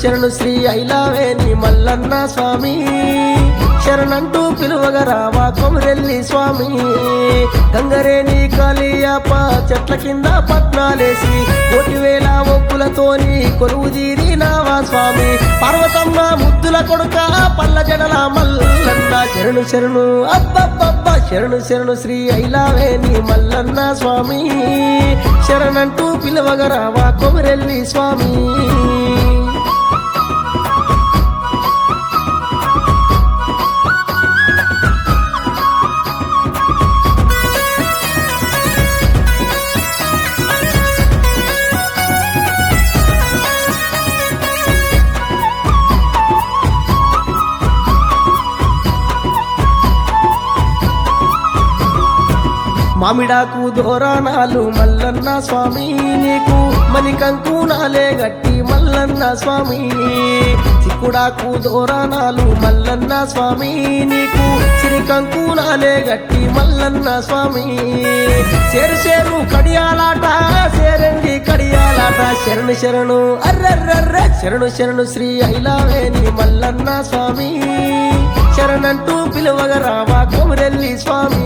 శరణు శ్రీ ఐలావేని మల్లన్న స్వామి శరణంటూ పిలువగ రావా కొమరెల్లి స్వామి గంగరేని కాళీయప్ప చెట్ల కింద పట్నాలేసి కోటి వేల ఒప్పులతోని కొలువు తీరినావా స్వామి పార్వతమ్మ ముద్దుల కొడుక పల్ల జడల మల్లన్న శరణు శరణు అబ్బబ్బబ్బ శరణు శరణు శ్రీ ఐలావేని మల్లన్న స్వామి శరణంటూ పిలువగ రావా కొమరెల్లి స్వామి మామిడాకు దోరానాలు మల్లన్న స్వామి నీకు మణికంకు నాలే గట్టి మల్లన్న స్వామి చిక్కుడాకు దోరానాలు మల్లన్న స్వామి నీకు సిరికంకు నాలే గట్టి మల్లన్న స్వామి చేరు చేరు కడియాలాట చేరండి కడియాలాట శరణు శరణు అర్రర్రర్ర శరణు శరణు శ్రీ ఐలావేని మల్లన్న స్వామి శరణంటూ పిలువగ రావా కొమరెల్లి స్వామి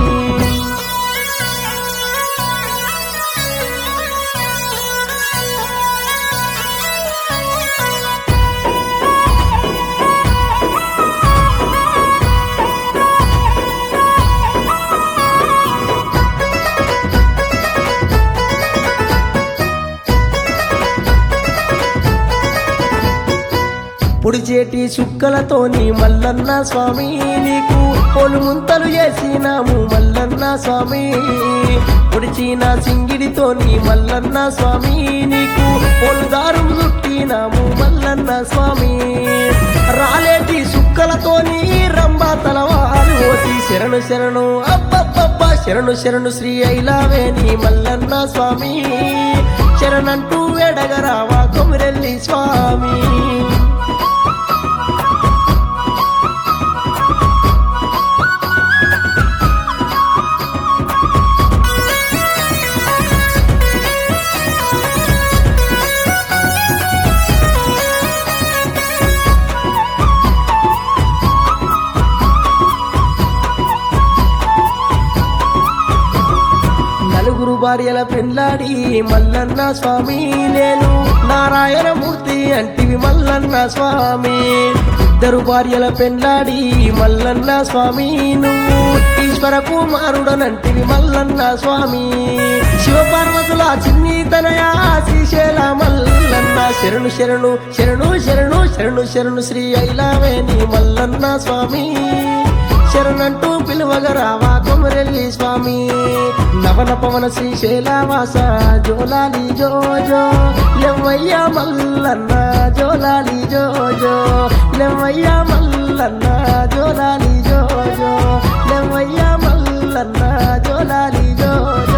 పొడిచేటి సుక్కలతోని మల్లన్న స్వామి నీకు పొలు ముంతలు చేసినాము మల్లన్న స్వామి పొడిచిన సింగిడితోని మల్లన్న స్వామి నీకు పొలుదారు చుట్టినాము మల్లన్న స్వామి రాలేటి సుక్కలతోని రంబా తలవారు ఓసి శరణు శరణు అబ్బబ్బబ్బ శరణు శరణు శ్రీ ఐలావేని మల్లన్న స్వామి శరణంటూ ఎడగరావా కొమిరెల్లి స్వామి నలుగురు భార్యల పెండ్లాడి మల్లన్న స్వామి నేను నారాయణమూర్తి అంటివి మల్లన్న స్వామి ఇద్దరు భార్యల పెండ్లాడి మల్లన్న స్వామి నువ్వు ఈశ్వర కుమారుడనంటివి మల్లన్న స్వామి శివపార్వతుల చిన్ని తనయా శ్రీశైల మల్లన్న శరణు శరణు శరణు శరణు శరణు శరణు శ్రీ ఐలావేని మల్లన్న స్వామి శరణంటూ పిలువగ రావా కొమరెల్లి స్వామి నవన పవన శ్రీశైలవాస జోలాలి జోజో లెవ్వయ్య మల్లన్న జోలాలి జోజో లెవ్వయ్య మల్లన్న జోలాలి జోజో లెవ్వయ్య మల్లన్న జోలాలి జోజో